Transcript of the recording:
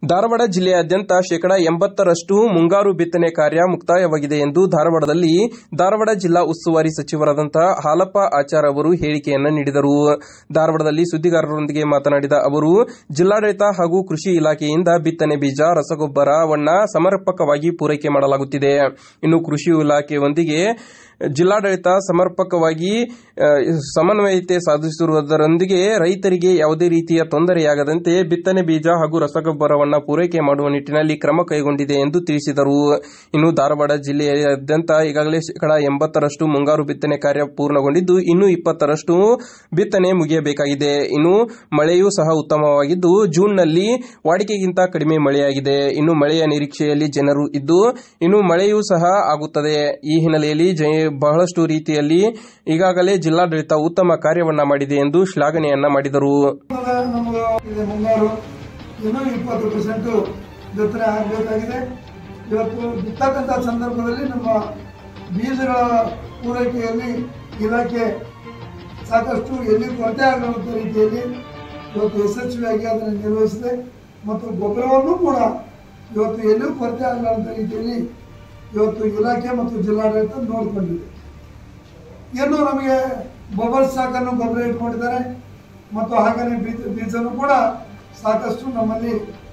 ಧಾರವಾಡ ಜಿಲ್ಲೆಯಾದ್ಯಂತ ಶೇಕಡಾ ಎಂಬತ್ತರಷ್ಟು ಮುಂಗಾರು ಬಿತ್ತನೆ ಕಾರ್ಯ ಮುಕ್ತಾಯವಾಗಿದೆ ಎಂದು ಧಾರವಾಡದಲ್ಲಿ ಧಾರವಾಡ ಜಿಲ್ಲಾ ಉಸ್ತುವಾರಿ ಸಚಿವರಾದಂತಹ ಹಾಲಪ್ಪ ಆಚಾರ್ ಅವರು ಹೇಳಿಕೆಯನ್ನ ನೀಡಿದರು ಧಾರವಾಡದಲ್ಲಿ ಸುದ್ದಿಗಾರರೊಂದಿಗೆ ಮಾತನಾಡಿದ ಅವರು ಜಿಲ್ಲಾಡಳಿತ ಹಾಗೂ ಕೃಷಿ ಇಲಾಖೆಯಿಂದ ಬಿತ್ತನೆ ಬೀಜ ರಸಗೊಬ್ಬರವನ್ನ ಸಮರ್ಪಕವಾಗಿ ಪೂರೈಕೆ ಮಾಡಲಾಗುತ್ತಿದೆ ಇನ್ನು ಕೃಷಿ ಇಲಾಖೆಯೊಂದಿಗೆ ಜಿಲ್ಲಾಡಳಿತ ಸಮರ್ಪಕವಾಗಿ ಆ, ಸಮನ್ವಯತೆ ಸಾಧಿಸಿರುವುದರೊಂದಿಗೆ ರೈತರಿಗೆ ಯಾವುದೇ ರೀತಿಯ ತೊಂದರೆಯಾಗದಂತೆ ಬಿತ್ತನೆ ಬೀಜ ಹಾಗೂ ರಸಗೊಬ್ಬರವನ್ನು ಪೂರೈಕೆ ಮಾಡುವ ನಿಟ್ಟಿನಲ್ಲಿ ಕ್ರಮ ಕೈಗೊಂಡಿದೆ ಎಂದು ತಿಳಿಸಿದರು ಇನ್ನು ಧಾರವಾಡ ಜಿಲ್ಲೆಯಾದ್ಯಂತ ಈಗಾಗಲೇ ಶೇಕಡಾ ಎಂಬತ್ತರಷ್ಟು ಮುಂಗಾರು ಬಿತ್ತನೆ ಕಾರ್ಯ ಪೂರ್ಣಗೊಂಡಿದ್ದು ಇನ್ನು ಇಪ್ಪತ್ತರಷ್ಟು ಬಿತ್ತನೆ ಮುಗಿಯಬೇಕಾಗಿದೆ ಇನ್ನು ಮಳೆಯೂ ಸಹ ಉತ್ತಮವಾಗಿದ್ದು ಜೂನ್ನಲ್ಲಿ ವಾಡಿಕೆಗಿಂತ ಕಡಿಮೆ ಮಳೆಯಾಗಿದೆ ಇನ್ನು ಮಳೆಯ ನಿರೀಕ್ಷೆಯಲ್ಲಿ ಜನರು ಇದ್ದು ಇನ್ನು ಮಳೆಯೂ ಸಹ ಆಗುತ್ತದೆ ಈ ಹಿನ್ನೆಲೆಯಲ್ಲಿ ಜ- ಬಹಳಷ್ಟು ರೀತಿಯಲ್ಲಿ ಈಗಾಗಲೇ ಜಿಲ್ಲಾಡಳಿತ ಉತ್ತಮ ಕಾರ್ಯವನ್ನ ಮಾಡಿದೆ ಎಂದು ಶ್ಲಾಘನೆಯನ್ನ ಮಾಡಿದರು ನಮ್ಗೆ ಇದೆ ಮುಂಗಾರು ಇನ್ನೂ ಇಪ್ಪತ್ತು ಪರ್ಸೆಂಟ್ ಬಿತ್ತನೆ ಆಗಬೇಕಾಗಿದೆ ಇವತ್ತು ಬಿತ್ತಕ್ಕಂಥ ಸಂದರ್ಭದಲ್ಲಿ ನಮ್ಮ ಬೀಜಗಳ ಪೂರೈಕೆಯಲ್ಲಿ ಇಲಾಖೆ ಸಾಕಷ್ಟು ಎಲ್ಲಿ ಕೊರತೆ ಆಗದಂಥ ರೀತಿಯಲ್ಲಿ ಇವತ್ತು ಯಶಸ್ವಿಯಾಗಿ ಅದನ್ನು ನಿರ್ವಹಿಸಿದೆ ಮತ್ತು ಗೊಬ್ಬರವನ್ನು ಕೂಡ ಇವತ್ತು ಎಲ್ಲಿಯೂ ಕೊರತೆ ಆಗಲಾರಂಥ ರೀತಿಯಲ್ಲಿ ಇವತ್ತು ಇಲಾಖೆ ಮತ್ತು ಜಿಲ್ಲಾಡಳಿತ ನೋಡಿಕೊಂಡಿದೆ ಇನ್ನು ನಮಗೆ ಗೊಬ್ಬರ ಸಾಕನ್ನು ಗೊಬ್ಬರ ಇಟ್ಕೊಂಡಿದ್ದಾರೆ ಮತ್ತು ಹಾಗೆಯೇ ಬೀಜ ಬೀಜನೂ ಕೂಡ ಸಾಕಷ್ಟು ನಮ್ಮಲ್ಲಿ